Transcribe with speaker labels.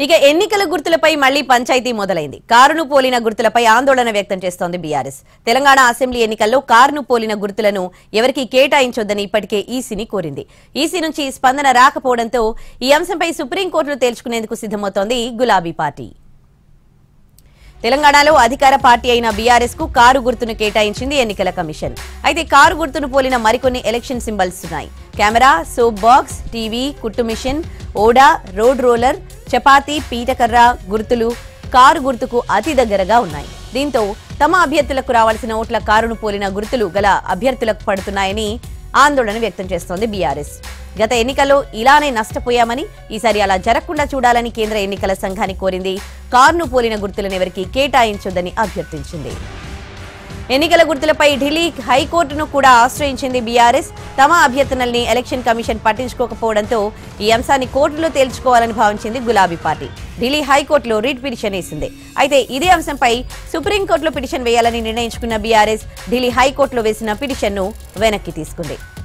Speaker 1: ఇక ఎన్నికల గుర్తులపై మళ్లీ పంచాయతీ మొదలైంది కారును పోలిన గుర్తులపై ఆందోళన వ్యక్తం చేస్తోంది బీఆర్ఎస్ తెలంగాణ అసెంబ్లీ ఎన్నికల్లో కారును పోలిన గుర్తులను ఎవరికీ కేటాయించొద్దని ఇప్పటికే ఈసీని కోరింది ఈసీ నుంచి స్పందన రాకపోవడంతో ఈ అంశంపై సుప్రీంకోర్టులో తేల్చుకునేందుకు సిద్దమవుతోంది గులాబీ పార్టీ తెలంగాణలో అధికార పార్టీ అయిన బీఆర్ఎస్ కు కారు గుర్తును కేటాయించింది ఎన్నికల కమిషన్ అయితే కారు గుర్తును పోలిన మరికొన్ని ఎలక్షన్ సింబల్స్ ఉన్నాయి కెమెరా సోప్ బాక్స్ టీవీ కుట్టు మిషన్ ఓడా రోడ్ రోలర్ చపాతీ పీటకర్ర గుర్తులు కారు గుర్తుకు అతి దగ్గరగా ఉన్నాయి దీంతో తమ అభ్యర్థులకు రావాల్సిన ఓట్ల కారును పోలిన గుర్తులు గల అభ్యర్థులకు పడుతున్నాయని ఆందోళన వ్యక్తం చేస్తోంది బీఆర్ఎస్ గత ఎన్నికల్లో ఇలానే నష్టపోయామని ఈసారి అలా జరగకుండా చూడాలని కేంద్ర ఎన్నికల సంఘాన్ని కోరింది కారును పోలిన గుర్తులను ఎవరికి కేటాయించొద్దని అభ్యర్థించింది ఎన్నికల గుర్తులపై ఢిల్లీ హైకోర్టును కూడా ఆశ్రయించింది బీఆర్ఎస్ తమ అభ్యర్థనల్ని ఎలక్షన్ కమిషన్ పట్టించుకోకపోవడంతో ఈ అంశాన్ని కోర్టులో తేల్చుకోవాలని భావించింది గులాబీ పార్టీ ఢిల్లీ హైకోర్టులో రిట్ పిటిషన్ వేసింది అయితే ఇదే అంశంపై సుప్రీంకోర్టులో పిటిషన్ వేయాలని నిర్ణయించుకున్న బీఆర్ఎస్ ఢిల్లీ హైకోర్టులో వేసిన పిటిషన్ను వెనక్కి తీసుకుంది